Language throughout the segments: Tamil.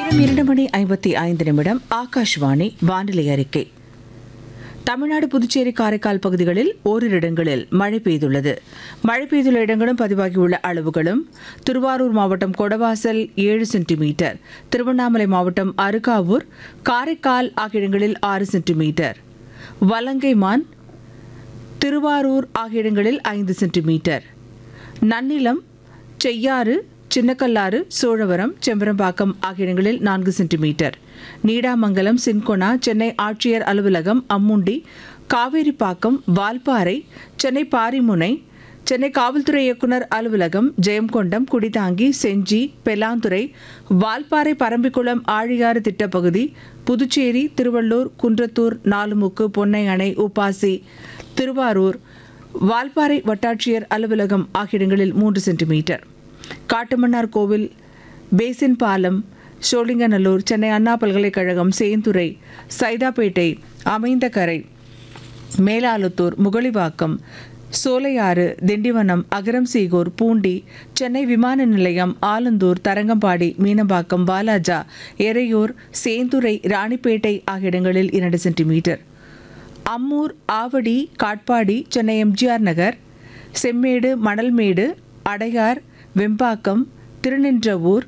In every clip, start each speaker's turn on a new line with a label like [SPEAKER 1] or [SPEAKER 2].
[SPEAKER 1] நேரம் இரண்டு மணி ஐம்பத்தி ஐந்து நிமிடம் ஆகாஷ்வாணி வானிலை அறிக்கை தமிழ்நாடு புதுச்சேரி காரைக்கால் பகுதிகளில் ஓரிரு இடங்களில் மழை பெய்துள்ளது மழை பெய்துள்ள இடங்களும் பதிவாகியுள்ள அளவுகளும் திருவாரூர் மாவட்டம் கொடவாசல் ஏழு சென்டிமீட்டர் திருவண்ணாமலை மாவட்டம் அருகாவூர் காரைக்கால் ஆகிய இடங்களில் ஆறு சென்டிமீட்டர் வலங்கைமான் திருவாரூர் ஆகிய இடங்களில் ஐந்து சென்டிமீட்டர் நன்னிலம் செய்யாறு சின்னக்கல்லாறு சோழவரம் செம்பரம்பாக்கம் ஆகிய இடங்களில் நான்கு சென்டிமீட்டர் நீடாமங்கலம் சின்கொனா சென்னை ஆட்சியர் அலுவலகம் அம்முண்டி காவேரிப்பாக்கம் வால்பாறை சென்னை பாரிமுனை சென்னை காவல்துறை இயக்குனர் அலுவலகம் ஜெயங்கொண்டம் குடிதாங்கி செஞ்சி பெலாந்துறை வால்பாறை பரம்பிக்குளம் ஆழியாறு திட்டப்பகுதி புதுச்சேரி திருவள்ளூர் குன்றத்தூர் நாலுமுக்கு பொன்னை அணை உப்பாசி திருவாரூர் வால்பாறை வட்டாட்சியர் அலுவலகம் ஆகிய இடங்களில் மூன்று சென்டிமீட்டர் காட்டுமன்னார் கோவில் பேசின் பாலம் சோழிங்கநல்லூர் சென்னை அண்ணா பல்கலைக்கழகம் சேந்துறை சைதாப்பேட்டை அமைந்தகரை மேலாலுத்தூர் முகலிவாக்கம் சோலையாறு திண்டிவனம் அகரம் சீகூர் பூண்டி சென்னை விமான நிலையம் ஆலந்தூர் தரங்கம்பாடி மீனம்பாக்கம் வாலாஜா எறையூர் சேந்துரை ராணிப்பேட்டை ஆகிய இடங்களில் இரண்டு சென்டிமீட்டர் அம்மூர் ஆவடி காட்பாடி சென்னை எம்ஜிஆர் நகர் செம்மேடு மணல்மேடு அடையார் வெம்பாக்கம் திருநின்றவூர்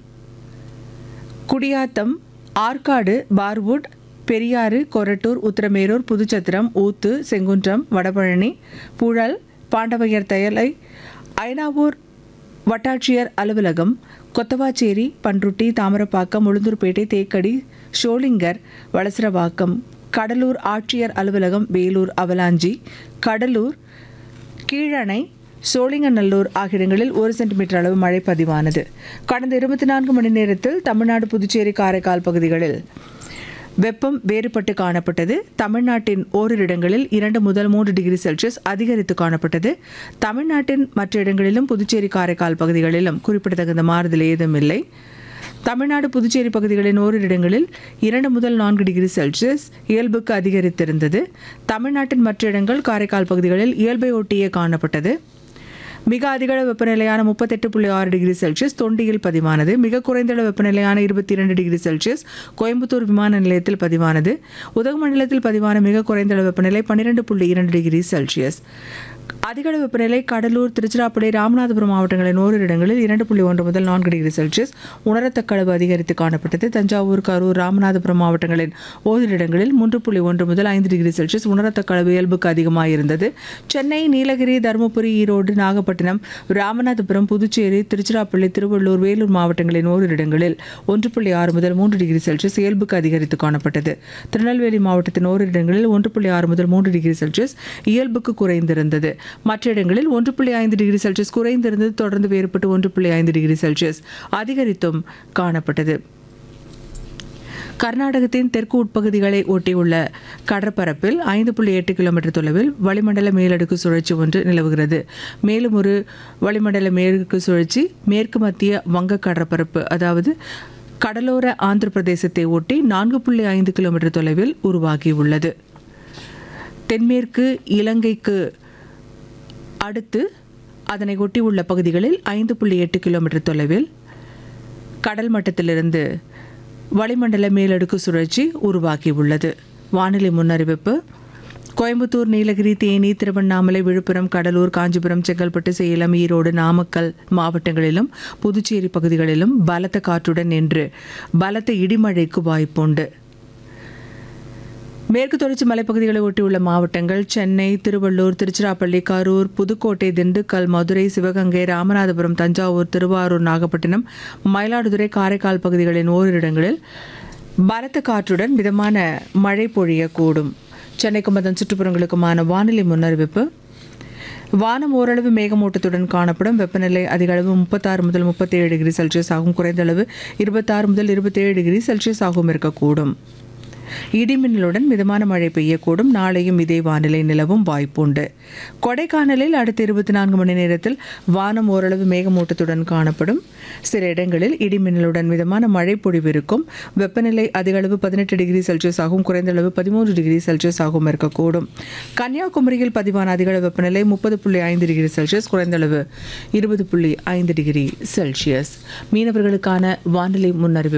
[SPEAKER 1] குடியாத்தம் ஆற்காடு பார்வுட் பெரியாறு கொரட்டூர் உத்திரமேரூர் புதுச்சத்திரம் ஊத்து செங்குன்றம் வடபழனி புழல் பாண்டவையர் தயலை ஐனாவூர் வட்டாட்சியர் அலுவலகம் கொத்தவாச்சேரி பன்ருட்டி தாமரப்பாக்கம் உளுந்தூர்பேட்டை தேக்கடி ஷோலிங்கர் வளசரவாக்கம் கடலூர் ஆட்சியர் அலுவலகம் வேலூர் அவலாஞ்சி கடலூர் கீழணை சோழிங்கநல்லூர் ஆகிய இடங்களில் ஒரு சென்டிமீட்டர் அளவு மழை பதிவானது கடந்த இருபத்தி நான்கு மணி நேரத்தில் தமிழ்நாடு புதுச்சேரி காரைக்கால் பகுதிகளில் வெப்பம் வேறுபட்டு காணப்பட்டது தமிழ்நாட்டின் ஓரிரு இடங்களில் இரண்டு முதல் மூன்று டிகிரி செல்சியஸ் அதிகரித்து காணப்பட்டது தமிழ்நாட்டின் மற்ற இடங்களிலும் புதுச்சேரி காரைக்கால் பகுதிகளிலும் குறிப்பிடத்தகுந்த மாறுதல் ஏதும் இல்லை தமிழ்நாடு புதுச்சேரி பகுதிகளின் ஓரிரு இடங்களில் இரண்டு முதல் நான்கு டிகிரி செல்சியஸ் இயல்புக்கு அதிகரித்திருந்தது தமிழ்நாட்டின் மற்ற இடங்கள் காரைக்கால் பகுதிகளில் இயல்பை ஒட்டியே காணப்பட்டது மிக அதிகளவு வெப்பநிலையான முப்பத்தெட்டு புள்ளி ஆறு டிகிரி செல்சியஸ் தொண்டியில் பதிவானது மிக குறைந்த அளவு வெப்பநிலையான இருபத்தி இரண்டு டிகிரி செல்சியஸ் கோயம்புத்தூர் விமான நிலையத்தில் பதிவானது உதகமண்டலத்தில் பதிவான மிக குறைந்த அளவு வெப்பநிலை பன்னிரெண்டு புள்ளி இரண்டு டிகிரி செல்சியஸ் அதிகளவு வெப்பநிலை கடலூர் திருச்சிராப்பள்ளி ராமநாதபுரம் மாவட்டங்களின் ஓரிரு இடங்களில் இரண்டு புள்ளி ஒன்று முதல் நான்கு டிகிரி செல்சியஸ் உணரத்தக்க அளவு அதிகரித்து காணப்பட்டது தஞ்சாவூர் கரூர் ராமநாதபுரம் மாவட்டங்களின் ஓரிரு இடங்களில் மூன்று புள்ளி ஒன்று முதல் ஐந்து டிகிரி செல்சியஸ் உணரத்தக்க அளவு இயல்புக்கு அதிகமாக இருந்தது சென்னை நீலகிரி தருமபுரி ஈரோடு நாகப்பட்டினம் ராமநாதபுரம் புதுச்சேரி திருச்சிராப்பள்ளி திருவள்ளூர் வேலூர் மாவட்டங்களின் ஓரிரு இடங்களில் ஒன்று புள்ளி ஆறு முதல் மூன்று டிகிரி செல்சியஸ் இயல்புக்கு அதிகரித்து காணப்பட்டது திருநெல்வேலி மாவட்டத்தின் ஓரிரு இடங்களில் ஒன்று புள்ளி ஆறு முதல் மூன்று டிகிரி செல்சியஸ் இயல்புக்கு குறைந்திருந்தது மற்ற இடங்களில் ஒன்று புள்ளி ஐந்து டிகிரி செல்சியஸ் குறைந்திருந்தது தொடர்ந்து வேறுபட்டு ஒன்று புள்ளி ஐந்து டிகிரி செல்சியஸ் அதிகரித்தும் காணப்பட்டது கர்நாடகத்தின் தெற்கு உட்பகுதிகளை ஒட்டியுள்ள கடற்பரப்பில் ஐந்து புள்ளி எட்டு கிலோமீட்டர் தொலைவில் வளிமண்டல மேலடுக்கு சுழற்சி ஒன்று நிலவுகிறது மேலும் ஒரு வளிமண்டல மேற்கு சுழற்சி மேற்கு மத்திய வங்க கடற்பரப்பு அதாவது கடலோர ஆந்திர பிரதேசத்தை ஒட்டி நான்கு புள்ளி ஐந்து கிலோமீட்டர் தொலைவில் உருவாகியுள்ளது தென்மேற்கு இலங்கைக்கு அடுத்து அதனை ஒட்டியுள்ள பகுதிகளில் ஐந்து புள்ளி எட்டு கிலோமீட்டர் தொலைவில் கடல் மட்டத்திலிருந்து வளிமண்டல மேலடுக்கு சுழற்சி உருவாகியுள்ளது வானிலை முன்னறிவிப்பு கோயம்புத்தூர் நீலகிரி தேனி திருவண்ணாமலை விழுப்புரம் கடலூர் காஞ்சிபுரம் செங்கல்பட்டு சேலம் ஈரோடு நாமக்கல் மாவட்டங்களிலும் புதுச்சேரி பகுதிகளிலும் பலத்த காற்றுடன் என்று பலத்த இடிமழைக்கு வாய்ப்புண்டு மேற்கு தொடர்ச்சி மலைப்பகுதிகளை ஒட்டியுள்ள மாவட்டங்கள் சென்னை திருவள்ளூர் திருச்சிராப்பள்ளி கரூர் புதுக்கோட்டை திண்டுக்கல் மதுரை சிவகங்கை ராமநாதபுரம் தஞ்சாவூர் திருவாரூர் நாகப்பட்டினம் மயிலாடுதுறை காரைக்கால் பகுதிகளின் ஓரிரு இடங்களில் பலத்த காற்றுடன் மிதமான மழை பொழியக்கூடும் சென்னைக்கும் அதன் சுற்றுப்புறங்களுக்குமான வானிலை முன்னறிவிப்பு வானம் ஓரளவு மேகமூட்டத்துடன் காணப்படும் வெப்பநிலை அதிக அளவு முப்பத்தாறு முதல் முப்பத்தேழு டிகிரி செல்சியஸ் ஆகும் குறைந்த அளவு இருபத்தாறு முதல் இருபத்தேழு டிகிரி செல்சியஸ் ஆகவும் இருக்கக்கூடும் இடிமின்னலுடன் மிதமான மழை பெய்யக்கூடும் நாளையும் இதே வானிலை நிலவும் வாய்ப்புண்டு கொடைக்கானலில் அடுத்த இருபத்தி நான்கு மணி நேரத்தில் வானம் ஓரளவு மேகமூட்டத்துடன் காணப்படும் சில இடங்களில் இடிமின்னலுடன் மிதமான மழை பொழிவு இருக்கும் வெப்பநிலை அதிக அளவு பதினெட்டு டிகிரி செல்சியஸ் ஆகும் குறைந்த அளவு பதிமூன்று டிகிரி செல்சியஸ் ஆகவும் இருக்கக்கூடும் கன்னியாகுமரியில் பதிவான அதிக அளவு வெப்பநிலை முப்பது புள்ளி ஐந்து டிகிரி செல்சியஸ் குறைந்த அளவு இருபது புள்ளி ஐந்து டிகிரி செல்சியஸ் மீனவர்களுக்கான வானிலை முன்னறிவிப்பு